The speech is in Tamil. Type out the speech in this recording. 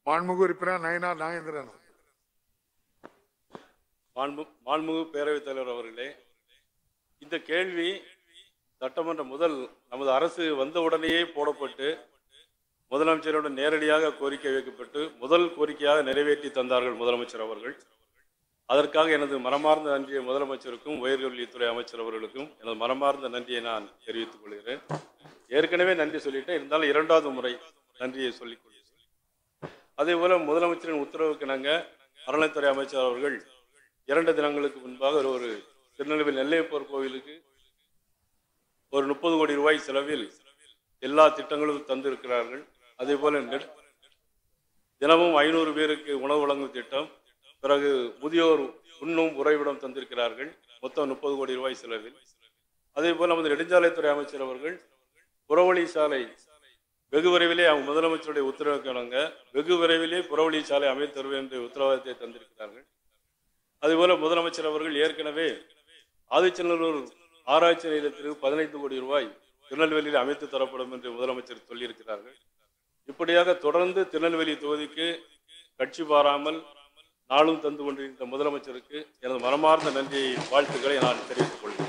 மாண்புமிகு உறுப்பினர் நயனார் நாகேந்திரன் மாண்பு மாண்புமிகு பேரவைத் தலைவர் அவர்களே இந்த கேள்வி சட்டமன்ற முதல் நமது அரசு வந்த உடனேயே போடப்பட்டு முதலமைச்சருடன் நேரடியாக கோரிக்கை வைக்கப்பட்டு முதல் கோரிக்கையாக நிறைவேற்றி தந்தார்கள் முதலமைச்சர் அவர்கள் அதற்காக எனது மனமார்ந்த நன்றியை முதலமைச்சருக்கும் உயர்கல்வித்துறை அமைச்சர் அவர்களுக்கும் எனது மனமார்ந்த நன்றியை நான் தெரிவித்துக் கொள்கிறேன் ஏற்கனவே நன்றி சொல்லிட்டேன் இருந்தாலும் இரண்டாவது முறை நன்றியை சொல்லிக் கொள்கிறேன் அதே போல முதலமைச்சரின் உத்தரவுக்கு இணங்க அறநிலைத்துறை அமைச்சர் அவர்கள் இரண்டு தினங்களுக்கு முன்பாக ஒரு- ஒரு திருநெல்வேலி நெல்லையப்பர் கோவிலுக்கு ஒரு முப்பது கோடி ரூபாய் செலவில் எல்லா திட்டங்களும் தந்திருக்கிறார்கள் அதே போல நெட்- தினமும் ஐநூறு பேருக்கு உணவு வழங்கும் திட்டம் பிறகு முதியோர் உண்ணும் உறைவிடம் தந்திருக்கிறார்கள் மொத்தம் முப்பது கோடி ரூபாய் செலவில் அதே போல நமது நெடுஞ்சாலைத்துறை அமைச்சர் அவர்கள் புறவழி சாலை வெகு விரைவிலே அவங்க முதலமைச்சருடைய உத்தரவுக்கு இணங்க வெகு விரைவிலே புறவழி சாலை அமைத்து தருவேன் என்ற உத்தரவாதத்தை தந்திருக்கிறார்கள் அதுபோல முதலமைச்சர் அவர்கள் ஏற்கனவே ஆதிச்சநல்லூர் ஆராய்ச்சி நிலையத்திற்கு பதினைந்து கோடி ரூபாய் திருநெல்வேலியில் அமைத்து தரப்படும் என்று முதலமைச்சர் சொல்லியிருக்கிறார்கள் இப்படியாக தொடர்ந்து திருநெல்வேலி தொகுதிக்கு கட்சி பாராமல் நாளும் தந்து கொண்டிருந்த முதலமைச்சருக்கு எனது மனமார்ந்த நன்றியை வாழ்த்துக்களை நான் தெரிவித்துக் கொள்கிறேன்